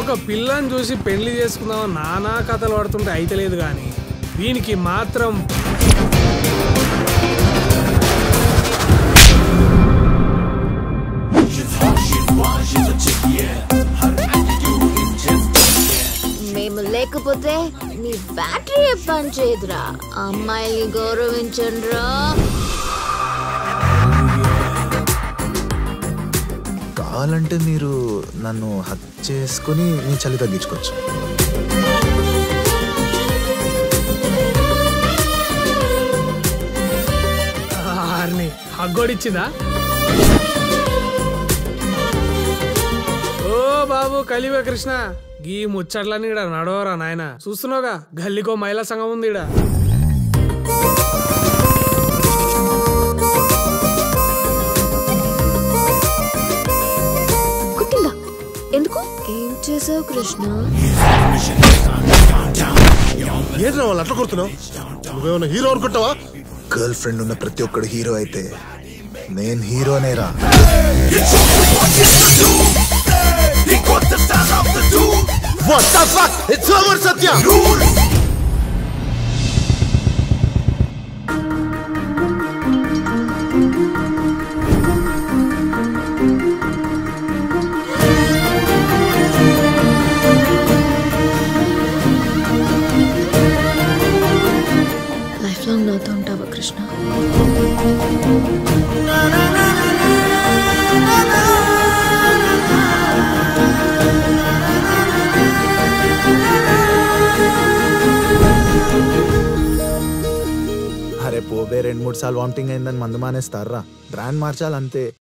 ఒక పిల్లని చూసి పెళ్లి చేసుకుందాం నానా కథలు పడుతుంటే అయితలేదు కానీ దీనికి మాత్రం మేము లేకపోతే నీ బ్యాటరీ పని చేయదురా అమ్మాయిని గౌరవించండ్రా కావాలంటే మీరు నన్ను హక్ చేసుకుని మీ చలి తగ్గించుకోవచ్చు ఆర్ని హగ్గోడిచ్చిందా ఓ బాబు కలివే కృష్ణ గీ ముచ్చట్లన్నీ ఈడ నడవరా నాయన చూస్తున్నావుగా గల్లీకో మహిళా సంఘం ఉంది ఈడ కుట్టిందా ఎందుకు ఏం చేసావు కృష్ణ ఏంటి వాళ్ళు అట్లా కొడుతున్నావు నువ్వేమన్నా హీరో అనుకుంటావా గర్ల్ ఫ్రెండ్ ఉన్న ప్రతి ఒక్కడు హీరో అయితే నేను హీరోనేరా What the fuck? It's over, Satya! Life long నాతో ఉంటావా కృష్ణ అరే పోబే రెండు మూడు సార్లు వామిటింగ్ అయిందని మందు మానేస్తారా బ్రాండ్ మార్చాలంతే